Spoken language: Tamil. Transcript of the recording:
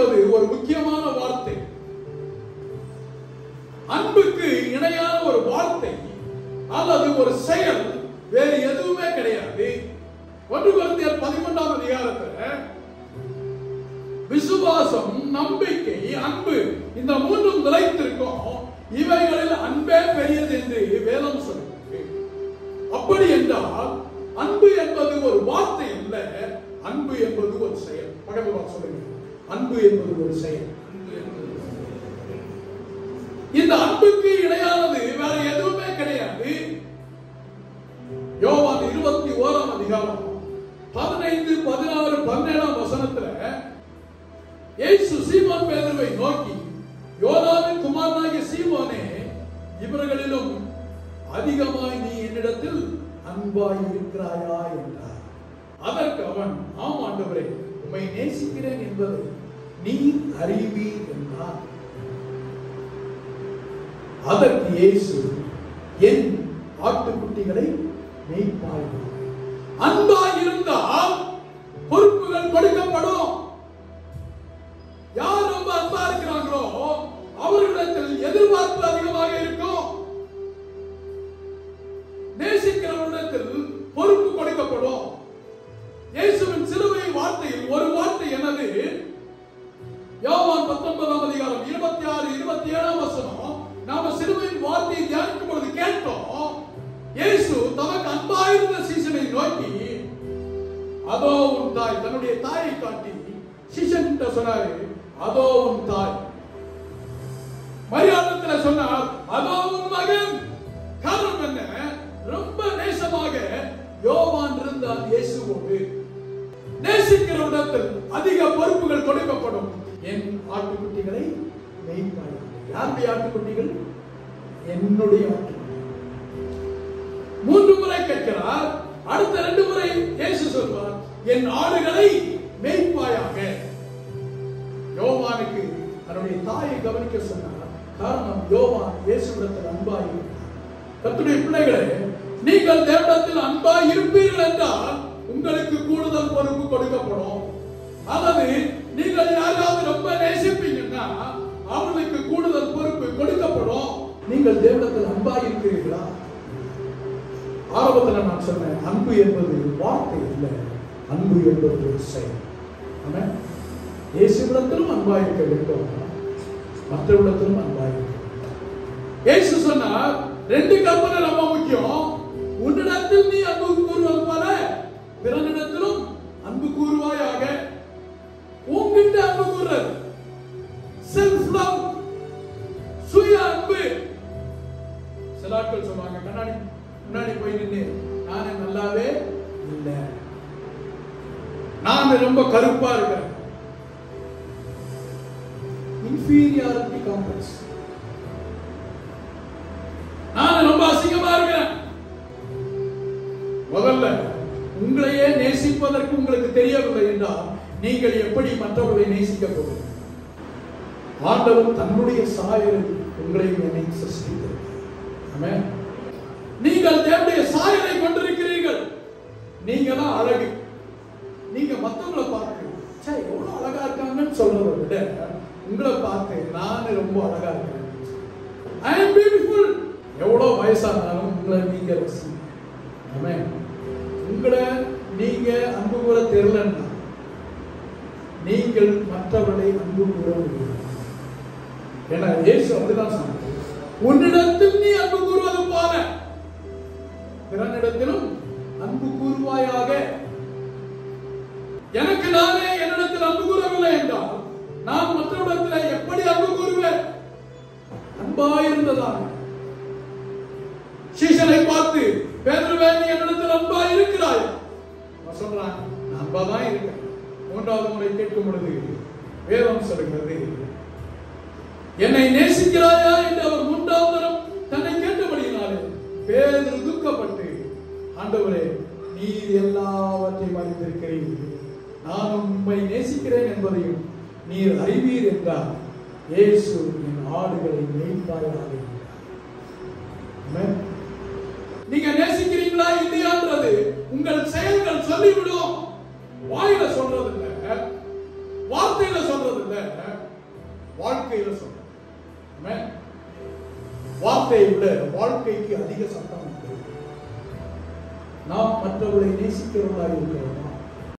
என்பது ஒரு முக்கியமான வார்த்தை அன்புக்கு இணையான ஒரு வார்த்தை அல்லது ஒரு செயல் வேறு எதுவுமே கிடையாது ஒன்று குழந்தையர் பதிமூன்றாம் அதிகாரத்துல விசுவாசம் நம்பிக்கை அன்பு இந்த மூன்றும் நிலைத்திருக்கும் இவைகளில் அன்பே பெரியது என்று வேதம் சொல்லுகிறது அப்படி என்றால் அன்பு என்பது ஒரு வார்த்தை அல்ல அன்பு என்பது ஒரு செயல் பக்கத்துல சொல்லுங்க அன்பு என்பது ஒரு செயல் இந்த அன்புக்கு இணையானது வேற எதுவுமே கிடையாது யோவான் இருபத்தி ஓராம் அதிகாரம் பதினைந்து பதினாறு பதினேழாம் வசனத்துல இயேசு சீமோன் பேதுருவை நோக்கி யோனாவின் குமாரனாகிய சீமோனே இவர்களிலும் அதிகமாய் நீ என்னிடத்தில் அன்பாய் இருக்கிறாயா என்றார் அதற்கு அவன் ஆம் ஆண்டவரே உம்மை நேசிக்கிறேன் என்பதை நீ அறிவீர் என்றார் அதற்கு இயேசு என் ஆட்டுக்குட்டிகளை மேய்ப்பாய் அன்பாய் இருந்தால் பொறுப்புகள் கொடுக்கப்படும் யார் ரொம்ப அன்பா இருக்கிறாங்களோ அவர்களிடத்தில் எதிர்பார்ப்பு அதிகமாக இருக்கும் நேசிக்கிறவரிடத்தில் பொறுப்பு கொடுக்கப்படும் இயேசுவின் சிலுவை வார்த்தையில் ஒரு வார்த்தை என்னது யோவான் பத்தொன்பதாம் அதிகாரம் இருபத்தி ஆறு இருபத்தி ஏழாம் வசனம் நாம சிலுவையின் வார்த்தையை தியானிக்கும் பொழுது கேட்டோம் இயேசு தமக்கு அன்பாயிருந்த சீசனை நோக்கி அதோ உன் தாய் தன்னுடைய தாயை காட்டி சீசன் கிட்ட சொன்னாரு அதோ உன் தாய் மரியாதத்துல சொன்னார் அதோ உன் மகன் காரணம் என்ன ரொம்ப நேசமாக யோவான் இருந்தார் இயேசுவோடு நேசிக்கிற இடத்தில் அதிக பொறுப்புகள் கொடுக்கப்படும் என் ஆட்டுக்குட்டிகளை மேய்ப்பாய் யாருடைய ஆட்டுக்குட்டிகள் என்னுடைய ஆட்டுக்குட்டிகள் மூன்று முறை கேட்கிறார் அடுத்த ரெண்டு முறை இயேசு சொல்வார் என் ஆடுகளை மேய்ப்பாயாக யோவானுக்கு தன்னுடைய தாயை கவனிக்க சொன்னார் காரணம் யோவான் இயேசுவிடத்தில் அன்பாய் இருந்தார் கர்த்தருடைய பிள்ளைகளே நீங்கள் தேவனிடத்தில் அன்பாய் இருப்பீர்கள் என்றால் உங்களுக்கு கூடுதல் பொறுப்பு கொடுக்கப்படும் அல்லது நீங்கள் யாராவது ரொம்ப நேசிப்பீங்கன்னா அவர்களுக்கு கூடுதல் பொறுப்பு கொடுக்கப்படும் நீங்கள் தேவனிடத்தில் அன்பாய் இருக்கிறீர்களா ஆரம்பத்தில் நான் சொன்னேன் அன்பு என்பது வார்த்தை இல்லை அன்பு என்பது ஒரு செயல் ஆமென் இயேசுவிடத்திலும் அன்பாய் இருக்க வேண்டும் மற்றவிடத்திலும் அன்பாய் இருக்க வேண்டும். இயேசு சொன்னார் ரெண்டு கற்பனை ரொம்ப முக்கியம் உன்னிடத்தில் நீ அன்பு கூறுவது போல பிறனிடத்திலும் அன்பு கூறுவாயாக உன்கிட்ட அன்பு கூறுறது செல்ஃப் லவ் சுய அன்பு சில ஆட்கள் சொல்லுவாங்க கண்ணாடி முன்னாடி போய் நின்று நானே நல்லாவே இல்லை நான் ரொம்ப கருப்பா இருக்கிறேன் இன்ஃபீரியாரிட்டி காம்ப்ளெக்ஸ் நான் ரொம்ப அசிங்கமா இருக்கிறேன் முதல்ல உங்களையே நேசிப்பதற்கு உங்களுக்கு தெரியவில்லை என்றால் நீங்கள் எப்படி மற்றவர்களை நேசிக்க போகிறீர்கள் ஆண்டவர் தன்னுடைய சாயலில் உங்களையும் என்னை சிருஷ்டித்தார் ஆமென் நீங்கள் தேவனுடைய சாயலை கொண்டிருக்கிறீர்கள் நீங்க தான் அழகு நீங்க மத்தவங்களை பார்த்து சே எவ்வளவு அழகா இருக்காங்கன்னு சொல்றதை விட உங்களை பார்த்து நான் ரொம்ப அழகா இருக்கேன் ஐ அம் பியூட்டிஃபுல் எவ்வளவு வயசானாலும் உங்களை நீங்க ரசி ஆமென் உங்களை நீங்க அன்பு கூற தெரியலன்னா நீங்கள் மற்றவர்களை அன்பு கூற முடியும் ஏன்னா இயேசு அதுதான் சொன்னார் உன்னிடத்தில் நீ அன்பு கூறுவது போல பிறனிடத்திலும் அன்பு கூறுவாயாக எனக்கு நானே என்னிடத்தில் அன்பு கூறவில்லை என்றால் நான் மற்றவரிடத்தில் எப்படி அன்பு கூறுவேன் அன்பாயிருந்ததாக சீசனை பார்த்து பேதுருவே நீ என்னிடத்தில் அன்பாய் இருக்கிறாய் அவன் சொல்றான் நான் அன்பா தான் இருக்கேன் மூன்றாவது முறை கேட்கும் பொழுது வேதம் சொல்கிறது என்னை நேசிக்கிறாயா என்று அவர் மூன்றாவது தரம் தன்னை கேட்டபடியினாலே பேதுரு துக்கப்பட்டு ஆண்டவரே நீர் எல்லாவற்றையும் அறிந்திருக்கிறீர் நான் உம்மை நேசிக்கிறேன் என்பதையும் நீர் அறிவீர் என்றார் இயேசு என் ஆடுகளை மேய்ப்பாயாக என்றார். Amen. நீங்க நேசிக்கிறீங்களா இல்லையான்றது உங்கள் செயல்கள் சொல்லிவிடும் வாயில சொல்றது இல்ல வார்த்தையில சொல்றது இல்ல வாழ்க்கையில சொல்றேன் Amen. வார்த்தையை விட வாழ்க்கைக்கு அதிக சட்டம் உண்டு நாம் மற்றவர்களை நேசிக்கிறவர்களாக இருக்கிறோம்